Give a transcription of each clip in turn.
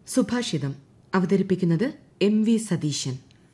സുഭാഷിതം അവതരിപ്പിക്കുന്നത് M V Satheesan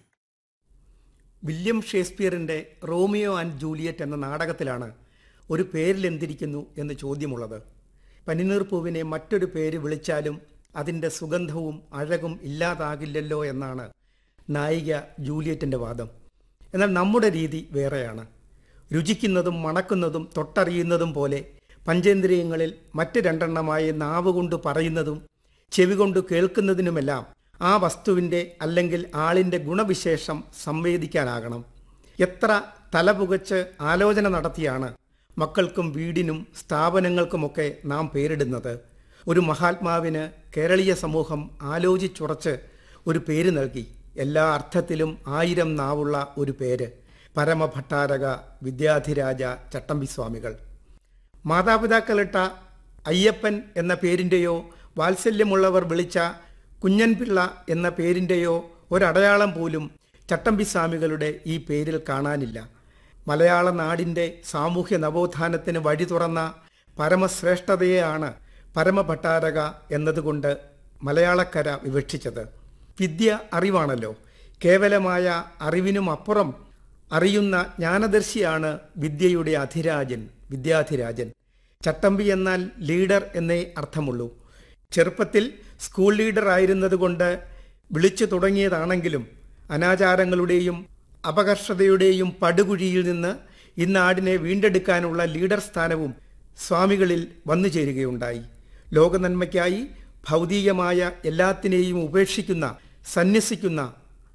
William ഷേക്സ്പിയറിന്റെ റോമിയോ ആൻഡ് ജൂലിയറ്റ് എന്ന നാടകത്തിലാണ് ഒരു പേരിൽ എന്തിരിക്കുന്നു എന്ന് ചോദ്യമുള്ളത് പനിനീർ പൂവിനെ മറ്റൊരു പേര് വിളിച്ചാലും അതിൻ്റെ സുഗന്ധവും അഴകും ഇല്ലാതാകില്ലല്ലോ എന്നാണ് നായിക ജൂലിയറ്റിൻ്റെ വാദം എന്നാൽ നമ്മുടെ രീതി വേറെയാണ് രുചിക്കുന്നതും മണക്കുന്നതും തൊട്ടറിയുന്നതും പോലെ പഞ്ചേന്ദ്രിയങ്ങളിൽ മറ്റ് രണ്ടെണ്ണമായി നാവ് കൊണ്ട് പറയുന്നതും ചെവി കൊണ്ട് കേൾക്കുന്നതിനുമെല്ലാം ആ വസ്തുവിൻ്റെ അല്ലെങ്കിൽ ആളിൻ്റെ ഗുണവിശേഷം സംവേദിക്കാനാകണം എത്ര തലപുകച്ച് ആലോചന നടത്തിയാണ് മക്കൾക്കും വീടിനും സ്ഥാപനങ്ങൾക്കുമൊക്കെ നാം പേരിടുന്നത് ഒരു മഹാത്മാവിന് കേരളീയ സമൂഹം ആലോചിച്ചുറച്ച് ഒരു പേര് നൽകി എല്ലാ അർത്ഥത്തിലും ആയിരം നാവുള്ള ഒരു പേര് പരമഭട്ടാരക വിദ്യാധിരാജ ചട്ടമ്പിസ്വാമികൾ മാതാപിതാക്കളിട്ട അയ്യപ്പൻ എന്ന പേരിൻ്റെയോ വാത്സല്യമുള്ളവർ വിളിച്ച കുഞ്ഞൻപിള്ള എന്ന പേരിൻ്റെയോ ഒരടയാളം പോലും ചട്ടമ്പിസ്വാമികളുടെ ഈ പേരിൽ കാണാനില്ല മലയാള നാടിൻ്റെ സാമൂഹ്യ നവോത്ഥാനത്തിന് വഴി തുറന്ന പരമശ്രേഷ്ഠതയെയാണ് പരമഭട്ടാരക എന്നതുകൊണ്ട് മലയാളക്കര വിവക്ഷിച്ചത് വിദ്യ അറിവാണല്ലോ കേവലമായ അറിവിനും അപ്പുറം അറിയുന്ന ജ്ഞാനദർശിയാണ് വിദ്യയുടെ അധിരാജൻ വിദ്യാധിരാജൻ ചട്ടമ്പി എന്നാൽ ലീഡർ എന്നേ അർത്ഥമുള്ളൂ ചെറുപ്പത്തിൽ സ്കൂൾ ലീഡർ ആയിരുന്നതുകൊണ്ട് വിളിച്ചു തുടങ്ങിയതാണെങ്കിലും അനാചാരങ്ങളുടെയും അപകർഷതയുടെയും പടുകുഴിയിൽ നിന്ന് ഇന്നാടിനെ വീണ്ടെടുക്കാനുള്ള ലീഡർ സ്ഥാനവും സ്വാമികളിൽ വന്നു ചേരുകയുണ്ടായി ലോകനന്മയ്ക്കായി ഭൗതികമായ എല്ലാത്തിനെയും ഉപേക്ഷിക്കുന്ന സന്യസിക്കുന്ന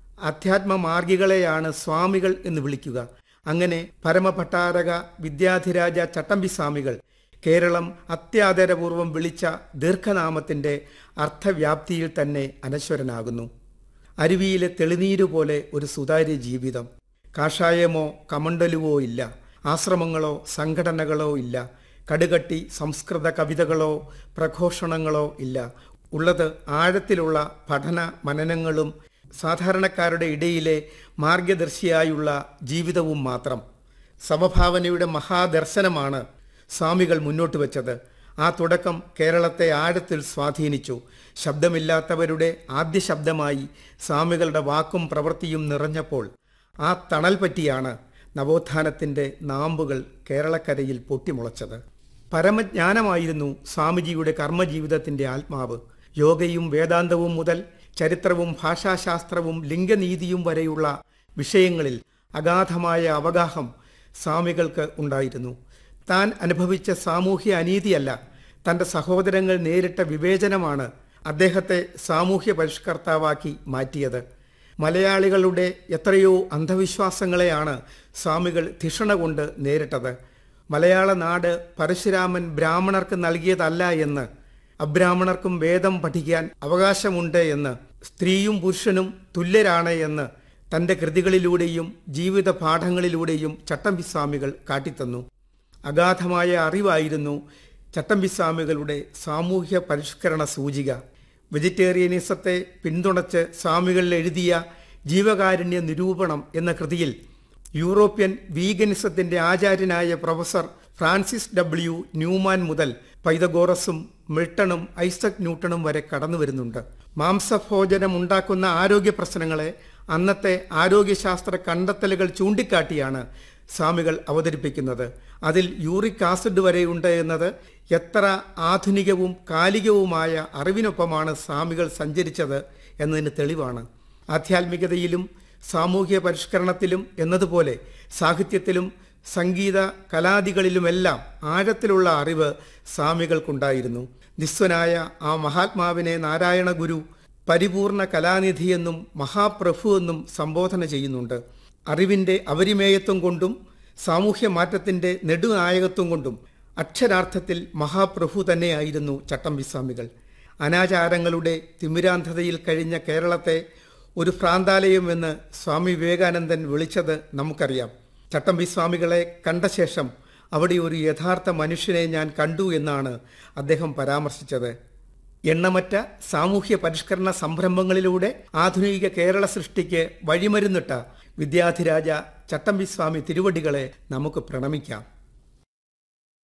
അധ്യാത്മമാർഗികളെയാണ് സ്വാമികൾ എന്ന് വിളിക്കുക അങ്ങനെ പരമഭട്ടാരക വിദ്യാധിരാജ ചട്ടമ്പി സ്വാമികൾ കേരളം അത്യാദരപൂർവം വിളിച്ച ദീർഘനാമത്തിന്റെ അർത്ഥവ്യാപ്തിയിൽ തന്നെ അനശ്വരനാകുന്നു അരുവിയിലെ തെളിനീരു പോലെ ഒരു സുതാര്യ ജീവിതം കാഷായമോ കമണ്ടലുവോ ഇല്ല ആശ്രമങ്ങളോ സംഘടനകളോ ഇല്ല കടുകട്ടി സംസ്കൃത കവിതകളോ പ്രഘോഷണങ്ങളോ ഇല്ല ഉള്ളത് ആഴത്തിലുള്ള പഠന മനനങ്ങളും സാധാരണക്കാരുടെ ഇടയിലെ മാർഗദർശിയായുള്ള ജീവിതവും മാത്രം സമഭാവനയുടെ മഹാദർശനമാണ് സ്വാമികൾ മുന്നോട്ട് വച്ചത് ആ തുടക്കം കേരളത്തെ ആഴത്തിൽ സ്വാധീനിച്ചു ശബ്ദമില്ലാത്തവരുടെ ആദ്യ ശബ്ദമായി സ്വാമികളുടെ വാക്കും പ്രവൃത്തിയും നിറഞ്ഞപ്പോൾ ആ തണൽ പറ്റിയാണ് നവോത്ഥാനത്തിൻ്റെ നാമ്പുകൾ കേരളക്കരയിൽ പൊട്ടിമുളച്ചത് പരമജ്ഞാനമായിരുന്നു സ്വാമിജിയുടെ കർമ്മജീവിതത്തിൻ്റെ ആത്മാവ് യോഗയും വേദാന്തവും മുതൽ ചരിത്രവും ഭാഷാശാസ്ത്രവും ലിംഗനീതിയും വരെയുള്ള വിഷയങ്ങളിൽ അഗാധമായ അവഗാഹം സ്വാമികൾക്ക് ഉണ്ടായിരുന്നു താൻ അനുഭവിച്ച സാമൂഹ്യ അനീതിയല്ല തൻ്റെ സഹോദരങ്ങൾ നേരിട്ട വിവേചനമാണ് അദ്ദേഹത്തെ സാമൂഹ്യ പരിഷ്കർത്താവാക്കി മാറ്റിയത് മലയാളികളുടെ എത്രയോ അന്ധവിശ്വാസങ്ങളെയാണ് സ്വാമികൾ ധിഷണ കൊണ്ട് നേരിട്ടത് മലയാള നാട് പരശുരാമൻ ബ്രാഹ്മണർക്ക് നൽകിയതല്ല എന്ന് അബ്രാഹ്മണർക്കും വേദം പഠിക്കാൻ അവകാശമുണ്ട് എന്ന് സ്ത്രീയും പുരുഷനും തുല്യരാണ് എന്ന് തൻ്റെ കൃതികളിലൂടെയും ജീവിത പാഠങ്ങളിലൂടെയും ചട്ടമ്പിസ്വാമികൾ കാട്ടിത്തന്നു അഗാധമായ അറിവായിരുന്നു ചട്ടമ്പിസ്വാമികളുടെ സാമൂഹ്യ പരിഷ്കരണ സൂചിക വെജിറ്റേറിയനിസത്തെ പിന്തുണച്ച് സ്വാമികൾ എഴുതിയ ജീവകാരുണ്യ നിരൂപണം എന്ന കൃതിയിൽ യൂറോപ്യൻ വീഗനിസത്തിന്റെ ആചാര്യനായ പ്രൊഫസർ ഫ്രാൻസിസ് ഡബ്ല്യു ന്യൂമാൻ മുതൽ പൈതഗോറസും മിൽട്ടണും ഐസക് ന്യൂട്ടണും വരെ കടന്നു വരുന്നുണ്ട് മാംസഭോജനം ഉണ്ടാക്കുന്ന ആരോഗ്യ പ്രശ്നങ്ങളെ അന്നത്തെ ആരോഗ്യശാസ്ത്ര കണ്ടെത്തലുകൾ ചൂണ്ടിക്കാട്ടിയാണ് സ്വാമികൾ അവതരിപ്പിക്കുന്നത് അതിൽ യൂറിക് ആസിഡ് വരെയുണ്ട് എന്നത് എത്ര ആധുനികവും കാലികവുമായ അറിവിനൊപ്പമാണ് സ്വാമികൾ സഞ്ചരിച്ചത് എന്നതിന് തെളിവാണ് ആധ്യാത്മികതയിലും സാമൂഹ്യ പരിഷ്കരണത്തിലും എന്നതുപോലെ സാഹിത്യത്തിലും സംഗീത കലാദികളിലുമെല്ലാം ആഴത്തിലുള്ള അറിവ് സ്വാമികൾക്കുണ്ടായിരുന്നു നിസ്വനായ ആ മഹാത്മാവിനെ നാരായണ ഗുരു പരിപൂർണ കലാനിധിയെന്നും മഹാപ്രഭു എന്നും സംബോധന ചെയ്യുന്നുണ്ട് അറിവിൻ്റെ അപരിമേയത്വം കൊണ്ടും സാമൂഹ്യ മാറ്റത്തിൻ്റെ നെടുനായകത്വം കൊണ്ടും അക്ഷരാർത്ഥത്തിൽ മഹാപ്രഭു തന്നെയായിരുന്നു ചട്ടമ്പിസ്വാമികൾ അനാചാരങ്ങളുടെ തിമിരാന്ധതയിൽ കഴിഞ്ഞ കേരളത്തെ ഒരു ഭ്രാന്താലയം എന്ന് സ്വാമി വിവേകാനന്ദൻ വിളിച്ചത് നമുക്കറിയാം ചട്ടമ്പിസ്വാമികളെ കണ്ട ശേഷം അവിടെ ഒരു യഥാർത്ഥ മനുഷ്യനെ ഞാൻ കണ്ടു എന്നാണ് അദ്ദേഹം പരാമർശിച്ചത് എണ്ണമറ്റ സാമൂഹ്യ പരിഷ്കരണ സംരംഭങ്ങളിലൂടെ ആധുനിക കേരള സൃഷ്ടിക്ക് വഴിമരുന്നിട്ട വിദ്യാധിരാജ ചട്ടമ്പിസ്വാമി തിരുവടികളെ നമുക്ക് പ്രണമിക്കാം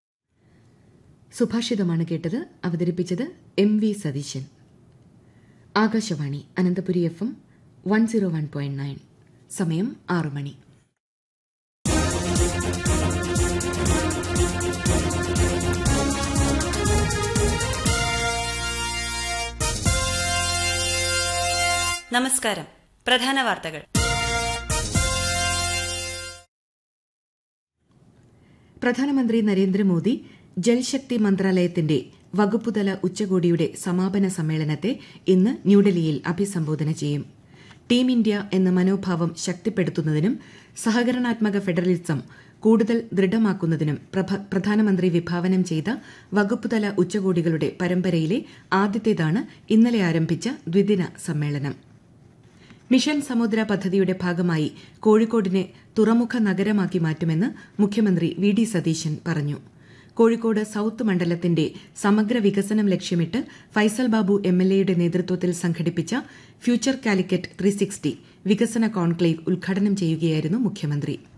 സുഭാഷിതമാണ് കേട്ടത് അവതരിപ്പിച്ചത് M V Satheesan Akashvani Ananthapuri F M one zero one point nine സമയം ആറു മണി നമസ്കാരം പ്രധാന വാർത്തകൾ പ്രധാനമന്ത്രി നരേന്ദ്രമോദി ജൽശക്തി മന്ത്രാലയത്തിന്റെ വകുപ്പുതല ഉച്ചകോടിയുടെ സമാപന സമ്മേളനത്തെ ഇന്ന് ന്യൂഡൽഹിയിൽ അഭിസംബോധന ചെയ്യും ടീം ഇന്ത്യ എന്ന മനോഭാവം ശക്തിപ്പെടുത്തുന്നതിനും സഹകരണാത്മക ഫെഡറലിസം കൂടുതൽ ദൃഢമാക്കുന്നതിനും പ്രധാനമന്ത്രി വിഭാവനം ചെയ്ത വകുപ്പുതല ഉച്ചകോടികളുടെ പരമ്പരയിലെ ആദ്യത്തേതാണ് ഇന്നലെ ആരംഭിച്ച ദ്വിദിന സമ്മേളനം മിഷൻ സമുദ്ര പദ്ധതിയുടെ ഭാഗമായി കോഴിക്കോടിനെ തുറമുഖ നഗരമാക്കി മാറ്റുമെന്ന് മുഖ്യമന്ത്രി വി ഡി സതീശൻ പറഞ്ഞു കോഴിക്കോട് സൌത്ത് മണ്ഡലത്തിന്റെ സമഗ്ര വികസനം ലക്ഷ്യമിട്ട് ഫൈസൽ ബാബു എം എൽ എയുടെ നേതൃത്വത്തിൽ സംഘടിപ്പിച്ച ഫ്യൂച്ചർ കാലിക്കറ്റ് ത്രീ സിക്സ്റ്റി വികസന കോൺക്ലേവ് ഉദ്ഘാടനം ചെയ്യുകയായിരുന്നു മുഖ്യമന്ത്രി